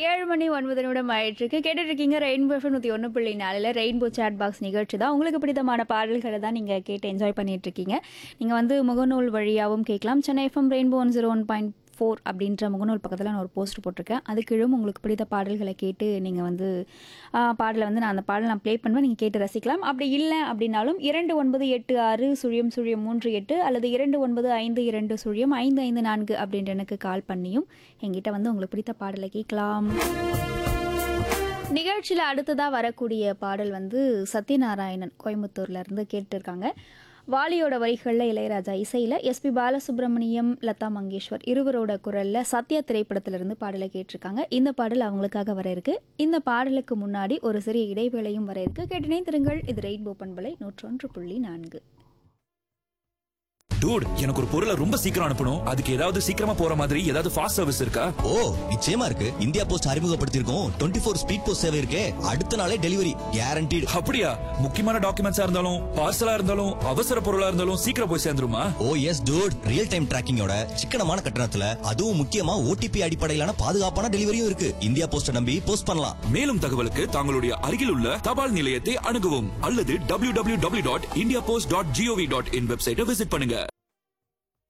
ஏழு மணி ஒன்பது நிமிடம் ஆயிட்டிருக்கு கேட்டுட்டு இருக்கீங்க ரெயின்போ எஃப்எம் நூற்றி ஒன்று புள்ளி நாலில் ரெயின்போ சேட் பாக்ஸ் நிகழ்ச்சி தான் உங்களுக்கு பிடித்தமான பாடல்களை தான் நீங்கள் கேட்டு என்ஜாய் பண்ணிட்டு இருக்கீங்க நீங்கள் வந்து முகநூல் வழியாகவும் கேட்கலாம் Chennai FM rainbow one zero one point four அப்படின்ற முகநூல் பக்கத்தில் நான் ஒரு போஸ்ட் போட்டிருக்கேன் அது கீழும் உங்களுக்கு பிடித்த பாடல்களை கேட்டு நீங்கள் வந்து ஆ, பாடலை வந்து நான் அந்த பாடலை நான் ப்ளே பண்ணுவேன் நீங்கள் கேட்டு ரசிக்கலாம் அப்படி இல்லை அப்படின்னாலும் இரண்டு ஒன்பது எட்டு ஆறு சுழியம் சுழியம் மூன்று எட்டு அல்லது இரண்டு ஒன்பது ஐந்து இரண்டு சுழியம் ஐந்து ஐந்து நான்கு அப்படின்ற எனக்கு கால் பண்ணியும் எங்கிட்ட வந்து உங்களுக்கு பிடித்த பாடலை கேட்கலாம் நிகழ்ச்சியில் அடுத்ததாக வரக்கூடிய பாடல் வந்து சத்யநாராயணன் கோயம்புத்தூர்ல இருந்து கேட்டிருக்காங்க வாலியோட வரிகளில் இளையராஜா இசையில் எஸ்பி பாலசுப்ரமணியம் லதா மங்கேஷ்வர் இருவரோட குரலில் சத்யா திரைப்படத்திலிருந்து பாடலை கேட்டிருக்காங்க இந்த பாடல் அவங்களுக்காக வர இருக்கு இந்த பாடலுக்கு முன்னாடி ஒரு சிறிய இடைவேளையும் வர இருக்கு கேட்டினை திருங்கள் இது ரெயின்போ பண்பலை நூற்றொன்று புள்ளி நான்கு டூட் எனக்கு ஒரு பொருளை ரொம்ப சீக்கிரம் அனுப்பணும் அதுக்கு ஏதாவது சீக்கிரமா போற மாதிரி ஏதாவது ஃபாஸ்ட் சர்வீஸ் இருக்கா ஓ நிச்சயமா இருக்கு இந்தியா போஸ்ட் அறிமுகப்படுத்தியிருக்கோம் டுவெண்ட்டி ஃபோர் ஸ்பீட் போஸ்ட் சேவை இருக்கே அடுத்த நாளே டெலிவரி கேரண்டீடு அப்படியா முக்கியமான டாக்குமெண்ட்ஸா இருந்தாலும் பார்சலா இருந்தாலும் அவசர பொருளா இருந்தாலும் சீக்கிரம் போய் சேர்ந்துருமா oh yes dude real time டிராக்கிங்கோட சிக்கனமான கட்டணத்துல அதுவும் முக்கியமா ஓடிபி அடிப்படையிலான பாதுகாப்பான டெலிவரியும் இருக்கு இந்தியா போஸ்ட நம்பி போஸ்ட் பண்ணலாம் மேலும் தகவலுக்கு தங்களுடைய அருகில் உள்ள தபால் நிலையத்தை அணுகவும் அல்லது www.indiapost.gov.in டாட் வெப்சைட்டை விசிட் பண்ணுங்க